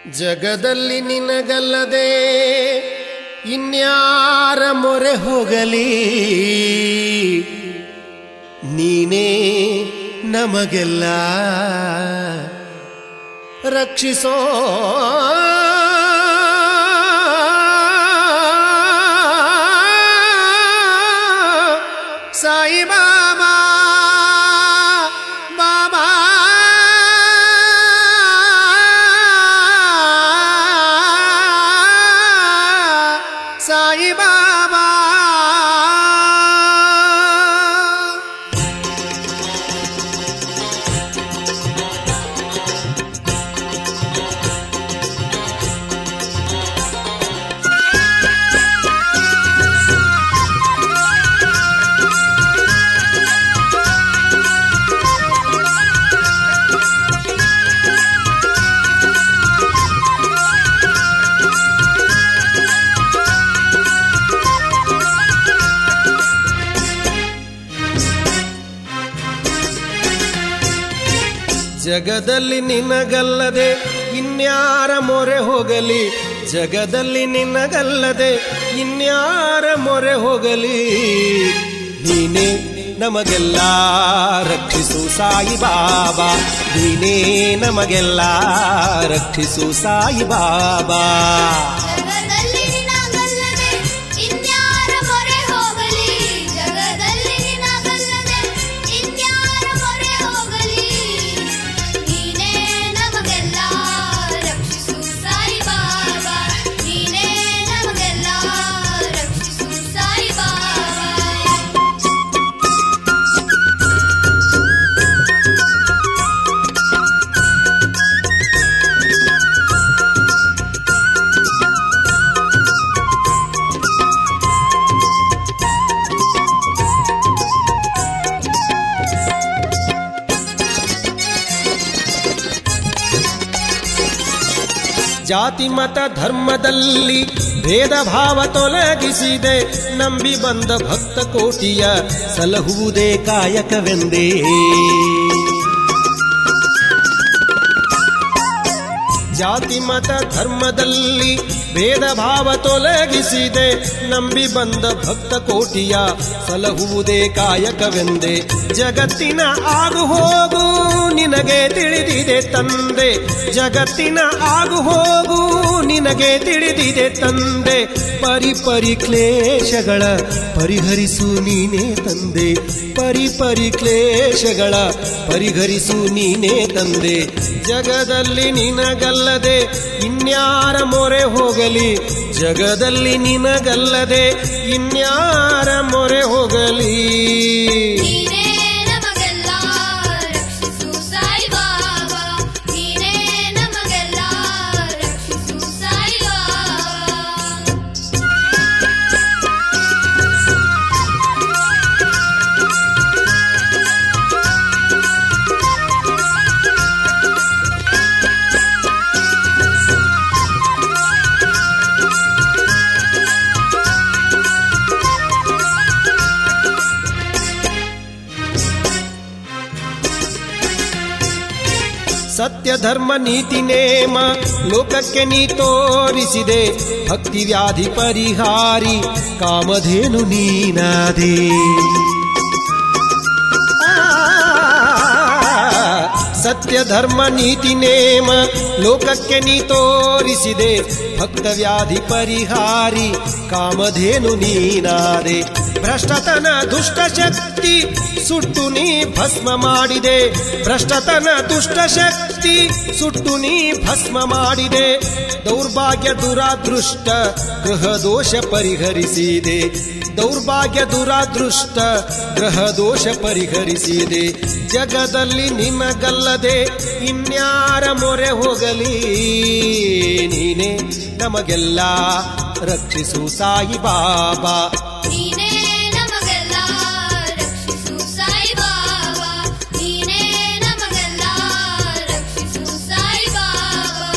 ಜಗದಲ್ಲಿ ನಿನಗಲ್ಲದೆ ಇನ್ಯಾರ ಮೊರೆ ಹೋಗಲಿ ನೀನೇ ನಮಗೆಲ್ಲ ರಕ್ಷಿಸೋ ಸಾಯಿ ಬಾಬಾ ಬಾಬಾ ಸಾಯಿ ಬಾಬಾ ಜಗದಲ್ಲಿ ನಿನಗಲ್ಲದೆ ಇನ್ಯಾರ ಮೊರೆ ಹೋಗಲಿ ಜಗದಲ್ಲಿ ನಿನಗಲ್ಲದೆ ಇನ್ಯಾರ ಮೊರೆ ಹೋಗಲಿ ನೀನೇ ನಮಗೆಲ್ಲ ರಕ್ಷಿಸು ಸಾಯಿ ಬಾಬಾ ನೀನೇ ನಮಗೆಲ್ಲ ರಕ್ಷಿಸು ಸಾಯಿ ಬಾಬಾ ಜಗದಲ್ಲಿ ನಿನಗಲ್ಲದೆ ಇನ್ಯಾರ ಮೊರೆ ಹೋಗಲಿ ಜಗದಲ್ಲಿ ನಿನಗಲ್ಲದೆ ಇನ್ಯಾರ ಮೊರೆ ಹೋಗಲಿ ನೀನೇ ನಮಗೆಲ್ಲ ರಕ್ಷಿಸು ಸಾಯಿ ಬಾಬಾ ನೀನೇ ನಮಗೆಲ್ಲ ರಕ್ಷಿಸು ಸಾಯಿ ಬಾಬಾ ಜಾತಿ ಮತ ಧರ್ಮದಲ್ಲಿ ಭೇದ ಭಾವ ತೊಲಗಿಸಿದೆ ನಂಬಿ ಬಂದ ಭಕ್ತ ಕೋಟಿಯ ಸಲಹುವುದೇ ಕಾಯಕವೆಂದೇ ಜಾತಿ ಮತ ಧರ್ಮದಲ್ಲಿ ಭೇದ ಭಾವ ತೊಲಗಿಸಿದೆ ನಂಬಿ ಬಂದ ಭಕ್ತ ಕೋಟಿಯ ಸಲಹುವುದೇ ಕಾಯಕವೆಂದೇ ಜಗತ್ತಿನ ಆಗು ಹೋಗು ನಿನಗೆ ತಿಳಿದಿದೆ ತಂದೆ ಜಗತ್ತಿನ ಆಗು ಹೋಗು ನಿನಗೆ ತಿಳಿದಿದೆ ತಂದೆ ಪರಿ ಪರಿ ಕ್ಲೇಶಗಳ ಪರಿಹರಿಸು ನೀನೇ ತಂದೆ ಪರಿ ಪರಿ ಕ್ಲೇಶಗಳ ಪರಿಹರಿಸು ನೀನೇ ತಂದೆ ಜಗದಲ್ಲಿ ನಿನಗಲ್ಲದೆ ಇನ್ಯಾರ ಮೊರೆ ಹೋಗಲಿ ಜಗದಲ್ಲಿ ನಿನಗಲ್ಲದೆ ಇನ್ಯಾರ ಮೊರೆ ಹೋಗಲಿ ನೀನೇ ನಮಗೆಲ್ಲ ರಕ್ಷಿಸು ಸಾಯಿ ಬಾಬಾ ನೀನೇ ನಮಗೆಲ್ಲ ರಕ್ಷಿಸು ಸಾಯಿ ಬಾಬಾ ಸತ್ಯ ಧರ್ಮ ನೀತಿ ನೇಮ ಲೋಕಕ್ಕೆ ನೀ ತೋರಿಸಿದೆ ಭಕ್ತಿ ವ್ಯಾಧಿ ಪರಿಹಾರಿ ಕಾಮಧೇನು ನೀನಾದೆ ಸತ್ಯ ಧರ್ಮ ನೀತಿ ನೇಮ ಲೋಕಕ್ಕೆ ನೀ ತೋರಿಸಿದೆ ಭಕ್ತ ವ್ಯಾಧಿ ಪರಿಹಾರಿ ಕಾಮಧೇನು ನೀನಾದೆ ಭ್ರಷ್ಟತನ ದುಷ್ಟ ಶಕ್ತಿ ಸುಟ್ಟು ನೀ ಭಸ್ಮ ಮಾಡಿದೆ ಭ್ರಷ್ಟತನ ದುಷ್ಟ ಶಕ್ತಿ ಸುಟ್ಟು ನೀ ಭಸ್ಮ ಮಾಡಿದೆ ದೌರ್ಭಾಗ್ಯ ದುರಾದೃಷ್ಟ ಗೃಹ ದೋಷ ಪರಿಹರಿಸಿದೆ ದೌರ್ಭಾಗ್ಯ ದುರಾದೃಷ್ಟ ಗ್ರಹ ದೋಷ ಪರಿಹರಿಸಿದೆ ಜಗದಲ್ಲಿ ನಿನಗಲ್ಲದೆ ಇನ್ಯಾರ ಮೊರೆ ಹೋಗಲಿ ನೀನೇ ನಮಗೆಲ್ಲ ರಕ್ಷಿಸು ಸಾಯಿ ಬಾಬಾ ನೀನೇ ನಮಗೆಲ್ಲ ರಕ್ಷಿಸು ಸಾಯಿ ಬಾಬಾ ನೀನೇ ನಮಗೆಲ್ಲ ರಕ್ಷಿಸು ಸಾಯಿ ಬಾಬಾ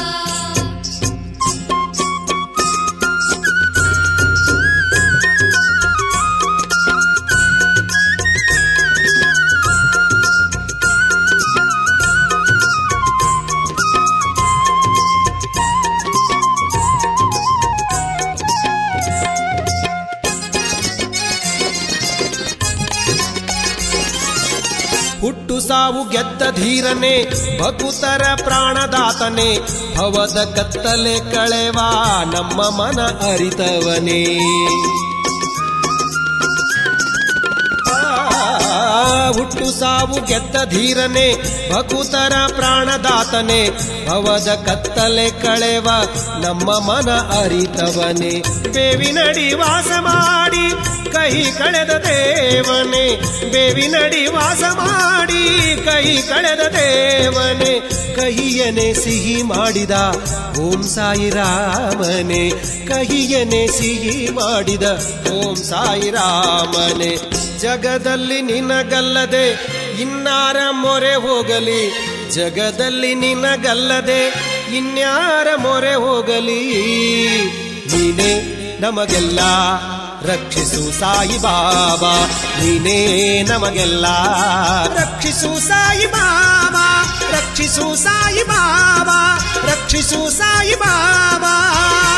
ಿ ಸಾವು ಗೆದ್ದ ಧೀರನೆ ಭಕುತರ ಪ್ರಾಣದಾತನೆ ಭವದ ಕತ್ತಲೆ ಕಳೆವಾ ನಮ್ಮ ಮನ ಅರಿತವನೇ ಆ, ಹುಟ್ಟು ಸಾವು ಗೆದ್ದ ಧೀರನೆ ಭಕುತರ ಪ್ರಾಣದಾತನೆ ಭವದ ಕತ್ತಲೆ ಕಳೆವ ನಮ್ಮ ಮನ ಅರಿತವನೆ ಬೇವಿನಡಿ ವಾಸ ಮಾಡಿ ಕೈ ಕಳೆದ ದೇವನೇ ಬೇವಿನಡಿ ವಾಸ ಮಾಡಿ ಕೈ ಕಳೆದ ದೇವನೇ ಕಹಿಯನೆ ಸಿಹಿ ಮಾಡಿದ ಓಂ ಸಾಯಿ ರಾಮನೆ ಕಹಿಯನೆ ಸಿಹಿ ಮಾಡಿದ ಓಂ ಸಾಯಿ ರಾಮನೆ ಜಗದಲ್ಲಿ ನಿನಗಲ್ಲದೆ ಇನ್ನಾರ ಮೊರೆ ಹೋಗಲಿ ಜಗದಲ್ಲಿ ನಿನಗಲ್ಲದೆ ಇನ್ಯಾರ ಮೊರೆ ಹೋಗಲಿ ನೀನೇ ನಮಗೆಲ್ಲ ರಕ್ಷಿಸು ಸಾಯಿ ಬಾಬಾ ನೀನೇ ನಮಗೆಲ್ಲ ರಕ್ಷಿಸು ಸಾಯಿ ಬಾಬಾ ರಕ್ಷಿಸು ಸಾಯಿ ಬಾಬಾ ರಕ್ಷಿಸು ಸಾಯಿ ಬಾಬಾ